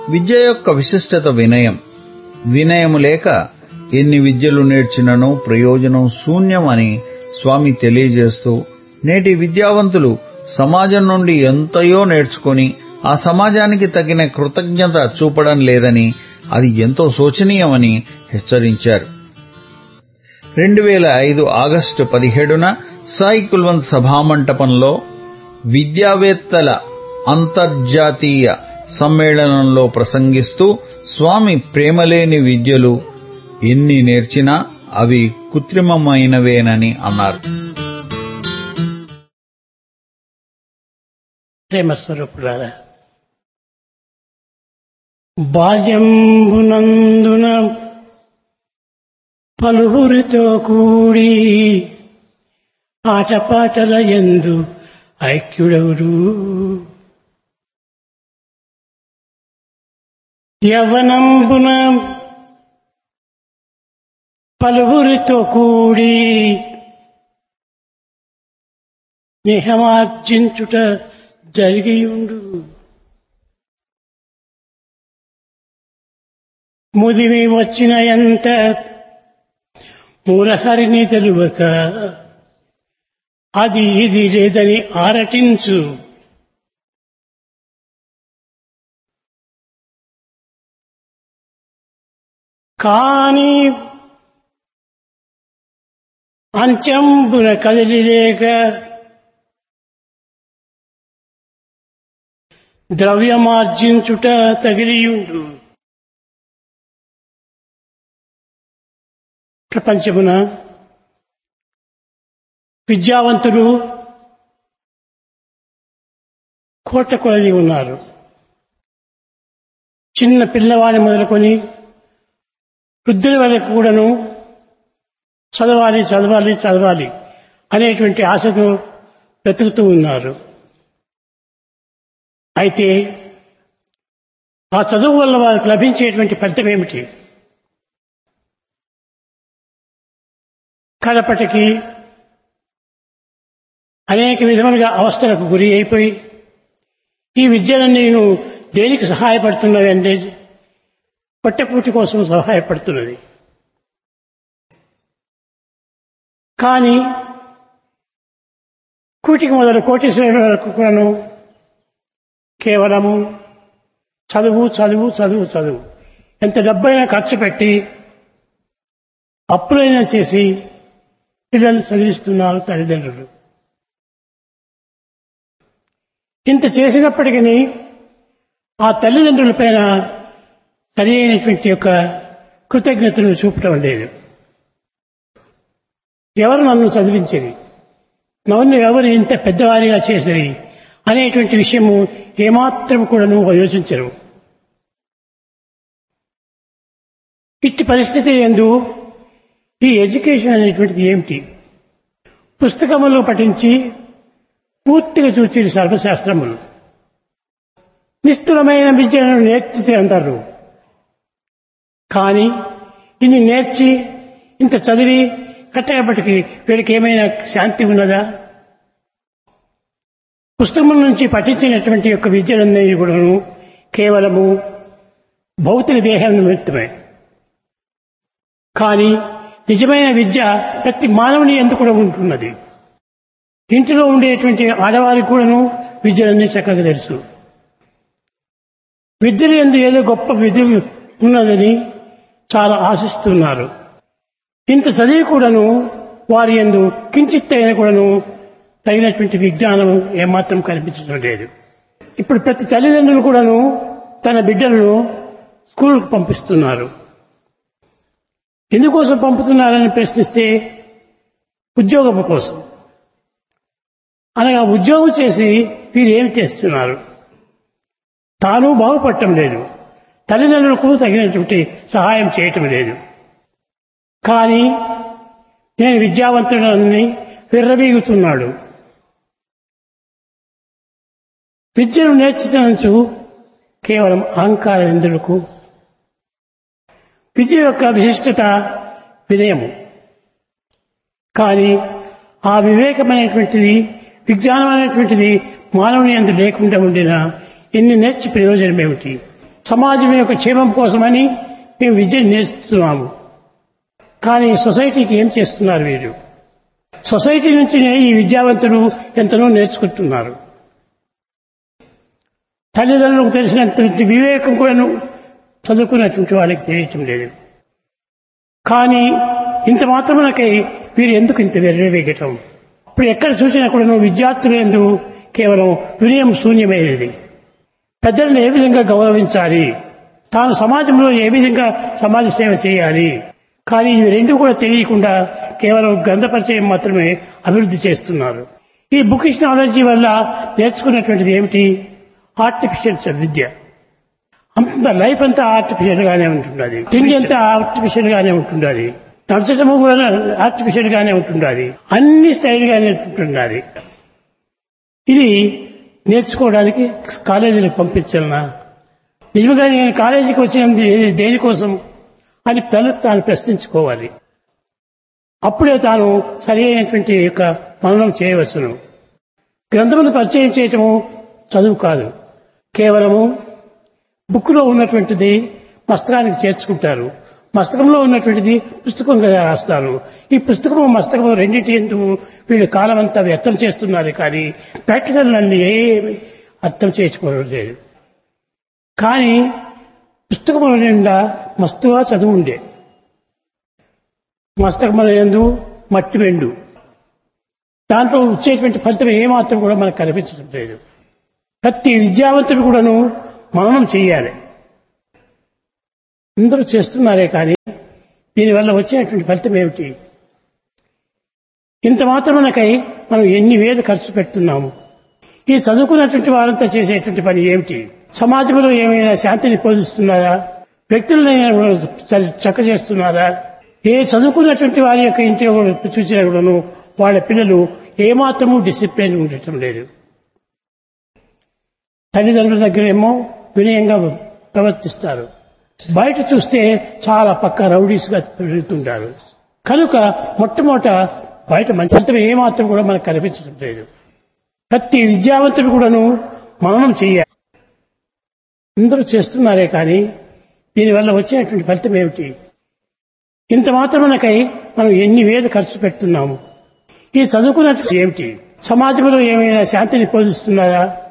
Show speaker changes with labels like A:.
A: విద్య యొక్క విశిష్టత వినయం వినయము లేక ఎన్ని విద్యలు నేర్చినను ప్రయోజనం శూన్యమని స్వామి తెలియజేస్తూ నేటి విద్యావంతులు సమాజం నుండి ఎంతయో నేర్చుకొని ఆ సమాజానికి తగిన కృతజ్ఞత చూపడం లేదని అది ఎంతో శోచనీయమని హెచ్చరించారు రెండు వేల ఐదు ఆగస్టు పదిహేడున సాయి కుల్వంత్ సభామంటపంలో విద్యావేత్తల అంతర్జాతీయ సమ్మేళనంలో ప్రసంగిస్తూ స్వామి ప్రేమలేని విద్యలు ఎన్ని నేర్చినా అవి కృత్రిమమైనవేనని అన్నారు
B: ప్రేమస్వరూపులారా బాల్యంబునందున పలువురితో కూడి ఆటపాటల ఎందు ఐక్యుడవురు యవనంబున పలువురితో కూడి స్నేహమార్జించుట జరిగియుండు ముదిమి వచ్చిన ఎంత మురహరిని తెలువక అది ఇది లేదని ఆరటించు కాని అంచంబున కదిలిలేక ద్రవ్యమార్జించుట తగిలియుండు ప్రపంచమున విద్యావంతులు కోట కొలది ఉన్నారు చిన్న పిల్లవాడిని మొదలుకొని వృద్ధుల వరకు కూడాను చదవాలి చదవాలి చదవాలి అనేటువంటి ఆశతో బ్రతుకుతూ ఉన్నారు అయితే ఆ చదువు వల్ల వారికి లభించేటువంటి ఫలితం ఏమిటి కడపటికి అనేక విధములుగా అవస్థలకు గురి అయిపోయి ఈ విద్యలన్నీ నేను దేనికి సహాయపడుతున్నది అంటే పొట్టపూటి కోసం సహాయపడుతున్నది కానీ కూటికి మొదలు కోటీశ్వరుల వరకు కూడాను కేవలము చదువు చదువు చదువు చదువు ఎంత డబ్బైనా ఖర్చు పెట్టి అప్పులైనా చేసి పిల్లలు చదివిస్తున్నారు తల్లిదండ్రులు ఇంత చేసినప్పటికీ ఆ తల్లిదండ్రుల పైన సరి అయినటువంటి యొక్క కృతజ్ఞతను చూపటం లేదు ఎవరు నన్ను చదివించేది నన్ను ఎవరు ఇంత పెద్దవారిగా చేసేది అనేటువంటి విషయము ఏమాత్రం కూడా నువ్వు యోచించరు ఇట్టి పరిస్థితి ఎందు ఈ ఎడ్యుకేషన్ అనేటువంటిది ఏమిటి పుస్తకములో పఠించి పూర్తిగా చూచి సర్వశాస్త్రములు నిస్తులమైన విద్యను నేర్చితే అంటారు కానీ ఇన్ని నేర్చి ఇంత చదివి కట్టేపటికి వీడికి ఏమైనా శాంతి ఉన్నదా పుస్తకం నుంచి పఠించినటువంటి యొక్క విద్యలన్నీ కూడాను కేవలము భౌతిక దేహం నిమిత్తమే కానీ నిజమైన విద్య ప్రతి మానవుని ఎందుకు కూడా ఉంటున్నది ఇంటిలో ఉండేటువంటి ఆడవారికి కూడాను విద్యలన్నీ చక్కగా తెలుసు విద్యలు ఎందు ఏదో గొప్ప విద్య ఉన్నదని చాలా ఆశిస్తున్నారు ఇంత చదివి కూడాను వారి ఎందు కించిత్ అయినా కూడాను తగినటువంటి విజ్ఞానం ఏమాత్రం కనిపించడం లేదు ఇప్పుడు ప్రతి తల్లిదండ్రులు కూడాను తన బిడ్డలను స్కూల్కు పంపిస్తున్నారు ఎందుకోసం పంపుతున్నారని ప్రశ్నిస్తే ఉద్యోగం కోసం అనగా ఉద్యోగం చేసి వీరు ఏమి చేస్తున్నారు తాను బాగుపడటం లేదు తల్లిదండ్రులకు తగినటువంటి సహాయం చేయటం లేదు కానీ నేను విద్యావంతుడని విర్రవీగుతున్నాడు విద్యను నేర్చుతనంచు కేవలం అహంకారం ఎందులకు విద్య యొక్క విశిష్టత వినయము కానీ ఆ వివేకమైనటువంటిది విజ్ఞానం అనేటువంటిది మానవుని అందు లేకుండా ఉండిన ఎన్ని నేర్చి ప్రయోజనం ఏమిటి సమాజం యొక్క క్షేమం కోసమని మేము విద్యను నేర్చుతున్నాము కానీ సొసైటీకి ఏం చేస్తున్నారు వీరు సొసైటీ నుంచి ఈ విద్యావంతులు ఎంతనో నేర్చుకుంటున్నారు తల్లిదండ్రులకు తెలిసినటువంటి వివేకం కూడాను చదువుకున్నటువంటి వాళ్ళకి తెలియటం లేదు కానీ ఇంత మాత్రమునకై వీరు ఎందుకు ఇంత వెర్రవేగటం ఇప్పుడు ఎక్కడ చూసినా కూడాను విద్యార్థులు ఎందు కేవలం వినయం శూన్యమైనది పెద్దలను ఏ విధంగా గౌరవించాలి తాను సమాజంలో ఏ విధంగా సమాజ సేవ చేయాలి కానీ ఇవి రెండు కూడా తెలియకుండా కేవలం గ్రంథ పరిచయం మాత్రమే అభివృద్ధి చేస్తున్నారు ఈ బుకిష్ నాలెడ్జీ వల్ల నేర్చుకున్నటువంటిది ఏమిటి ఆర్టిఫిషియల్ విద్య అంత లైఫ్ అంతా ఆర్టిఫిషియల్ గానే ఉంటుండాలి తిండి అంతా ఆర్టిఫిషియల్ గానే ఉంటుండాలి నడచడము కూడా ఆర్టిఫిషియల్ గానే ఉంటుండాలి అన్ని స్టైల్ గానే ఉంటుండాలి ఇది నేర్చుకోవడానికి కాలేజీలకు పంపించాలనా నిజంగా నేను కాలేజీకి వచ్చినది దేనికోసం అని తను తాను ప్రశ్నించుకోవాలి అప్పుడే తాను సరి అయినటువంటి యొక్క మననం చేయవచ్చును గ్రంథములు పరిచయం చేయటము చదువు కాదు కేవలము బుక్లో ఉన్నటువంటిది మస్తకానికి చేర్చుకుంటారు మస్తకంలో ఉన్నటువంటిది పుస్తకంగా రాస్తారు ఈ పుస్తకము మస్తకము రెండింటి ఎందుకు వీళ్ళు కాలం అంతా వ్యర్థం చేస్తున్నారు కానీ ప్రాక్టికల్ నన్ను ఏమి అర్థం చేసుకోవడం లేదు కానీ పుస్తకముల నిండా మస్తుగా చదువు ఉండే మస్తకముల ఎందు మట్టి వెండు దాంట్లో వచ్చేటువంటి ఫలితం ఏమాత్రం కూడా మనకు కనిపించడం లేదు ప్రతి విద్యావంతుడు కూడాను మననం చెయ్యాలి అందరూ చేస్తున్నారే కానీ దీనివల్ల వచ్చేటువంటి ఫలితం ఏమిటి ఇంత మాత్రమునకై మనం ఎన్ని వేలు ఖర్చు పెడుతున్నాము ఈ చదువుకున్నటువంటి వారంతా చేసేటువంటి పని ఏమిటి సమాజంలో ఏమైనా శాంతిని పోషిస్తున్నారా వ్యక్తులైనా చక్క చేస్తున్నారా ఏ చదువుకున్నటువంటి వారి యొక్క ఇంటిలో చూసినా కూడాను వాళ్ళ పిల్లలు ఏమాత్రము డిసిప్లిన్ ఉండటం లేదు తల్లిదండ్రుల దగ్గరేమో వినయంగా ప్రవర్తిస్తారు బయట చూస్తే చాలా పక్క రౌడీస్గా పెరుగుతుంటారు కనుక మొట్టమొదట బయట మంచి ఏమాత్రం కూడా మనకు కనిపించడం లేదు ప్రతి విద్యావంతుడు కూడాను మననం చెయ్యాలి అందరూ చేస్తున్నారే కానీ దీనివల్ల వచ్చేటువంటి ఫలితం ఏమిటి ఇంత మాత్రమునకై మనం ఎన్ని వేలు ఖర్చు పెడుతున్నాము ఈ చదువుకున్నట్టు ఏమిటి సమాజంలో ఏమైనా శాంతిని పోషిస్తున్నారా